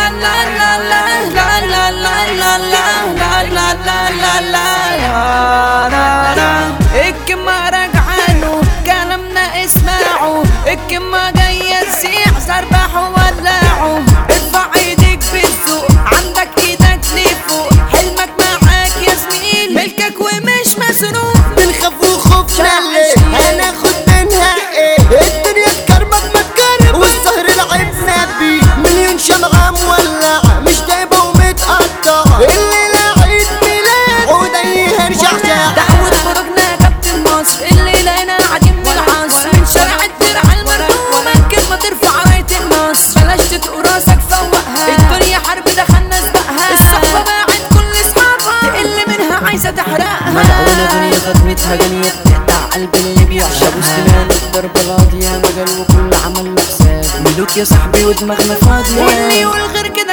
لا لا لا لا لا لا لا لا لا لا لا لا لا لا الكما رجعانه كلامنا اسمعوا الكما جاية تسيح سربحوا ولعوا ارفع ايديك في السوق عندك ايدك لفوق حلمك معاك يا زميل ملكك ومش مسروق بنخاف وخوفنا ليه هناخد منها ايه الدنيا تكرمك متكرم والسهر لعبنا بيه مليون شمعة مولعة مش دايبة ومتقطعة الليلة عيد ميلاد عودي هنرجع ساعة دعوة خرجنا يا كابتن مصر الليلة هنا قاعدين من العصر من شارع الدرع المرحومة كلمة ترفع راية النصر بلاش تتقوا راسك فوقها الدنيا حرب دخلنا سبقها الصحبة باعت كل اصحابها تقل منها عايزة تحرقها ملعونة دنيا خدمتها جنية بتقطع قلب اللي بيعشق ابو سنان الضرب القاضية مجال وكل عمل له حساب ملوك يا صاحبي ودماغنا واللي فاضية يقول غير كده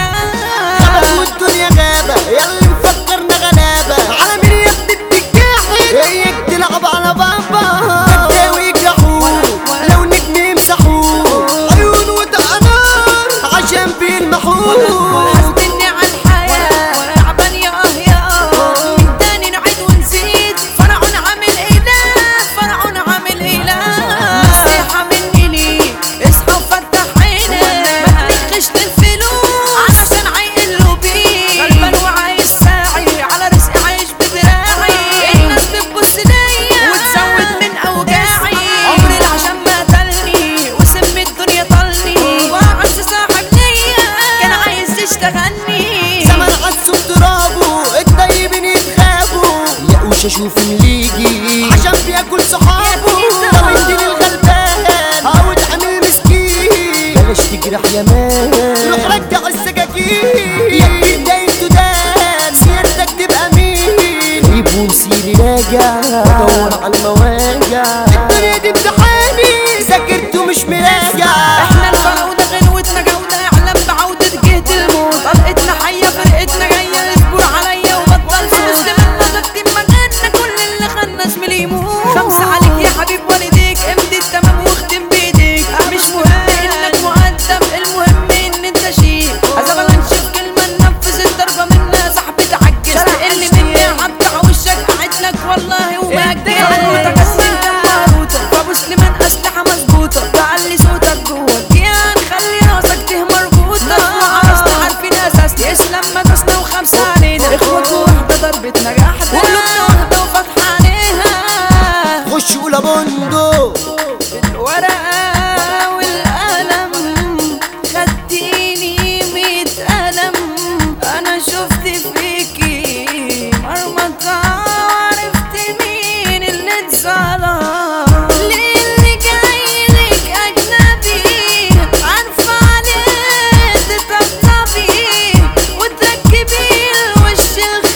خلاص كداب والدنيا غابة ياللي مفكرنا غلابة على مين يا ابني بتجاحد هيك تلعب على بابا بداوي يجرحوه لو نجم يمسحوه عيون ودقنار عشان بيلمحوه حاسبني على الحياة تعبان يا اه يا اه من تاني نعيد ونزيد فرعون عامل اله فرعون عامل اله نصيحة مني ليك اصحى وفتح عينك ما تنخش الفلوس علشان عيقلوا بيك غلبان وعايش ساعي على رزقي عايش بدراعي الناس بتبص ليا وتزود من اوجاعي عمري العشان ما تلني وسم الدنيا طلني واعز صاحب ليا كان عايز يشتغلني زمن عزوا ترابه الطيبين يتخابوا يقوش اشوف اللي يجي عشان بياكل صحابه لو يديني الغلبان عاود عامل مسكين بلاش تجرح يا مان روح رجع السكاكين يا ابني دايم تدان سيادتك تبقى مين جيب ومسيري راجع بدور على المواجع الدنيا دي امتحاني ذاكرت ومش مراجع احنا الفراودة غنوتنا جودة اعلم بعودة جهد الموت طلقتنا حية فرقتنا جاية اصبر عليا وبطل صوت مسلمنا تكتم مكاننا كل اللي خلنا زميلي يموت خمسة عليك يا حبيب والديك امضي التمام واختم بايديك مش مهم انك مؤدب المهم ان انت شيك ازبل نشوف كلمة ننفذ الضربة منا صاحبي تعجز تقل مني هقطع وشك قاعد لك والله ومأجل خروطك اسلم كم مهروطة فابو سليمان اسلحة مظبوطة تعلي صوتك جوه يا نخلي راسك ته مربوطة عرسنا عارفين اساس اسلام مدرسنا وخمسة علينا اخوات وحدة ضربة نجاح قلوبنا واحدة وفتحة عليها خش ولا بندق الورقة والقلم خدتيني ميت قلم أنا شفت فيكي مرمطة وعرفت مين اللي اتظلم ليه اللي جايلك أجنبي عارفة عليه تطبطبي وتركبي الوش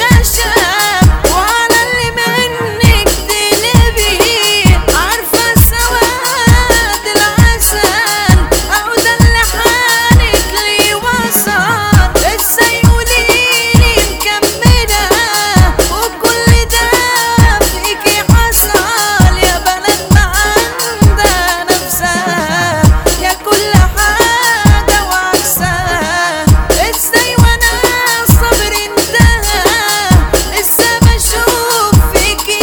الخشب وعلى اللي منك تقلبي عارفة سواد العسل أو ده اللي حالك لي وصل ازاي قوليلي مكملة وكل ده فيكي حصل يا بلد ما عندها نفسها يا كل حاجة وعكسها ازاي وانا الصبر انتهى لسه بشوف فيكي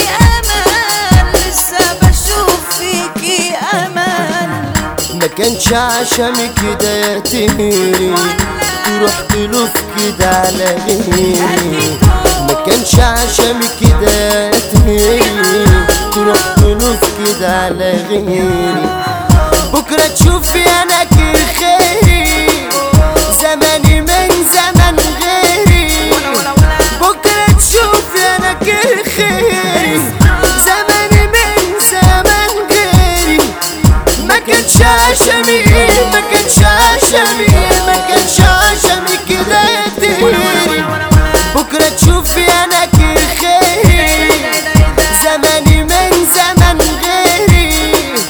امل لسه بشوف فيكي امل ما كانش عشمي كده يا تهيري تروح تلف كده على غيري ما كانش عشمي كده يا تهيري تروح تلف كده على غيري بكرة تشوفي انا كل خيري زماني من زمن غيري بكرة تشوفي انا كل خيري زماني من زمن غيري ما كانش عشمي ما كانش عشمي ما كانش عشمي كده يا تهيري بكرة تشوفي انا كل خيري زماني من زمن غيري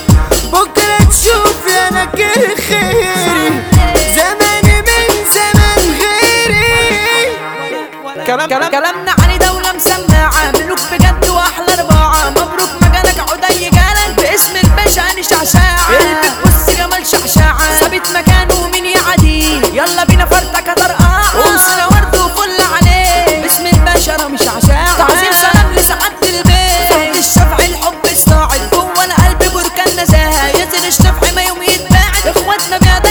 بكرة تشوفي انا كل خيري زماني من زمن غيري كلام كلام كلامنا عن دولة مسمعة ملوك بجد واحلى رباعة مبروك مجالك عدي جالك باسم الباشا هاني شعشاعة اللي بتبص جمال شعشاعة ثابت مكانه مين يعدي يلا بينا احنا فردك طرقع ومسنا ورد وفل عليه باسم البشرة مش عشاء تعظيم سلام لسعادة البيت فهد الشفع الحب الصاعد جوه القلب بركان نزاهة ياسر الشفع ما يوم يتباعد اخواتنا بيد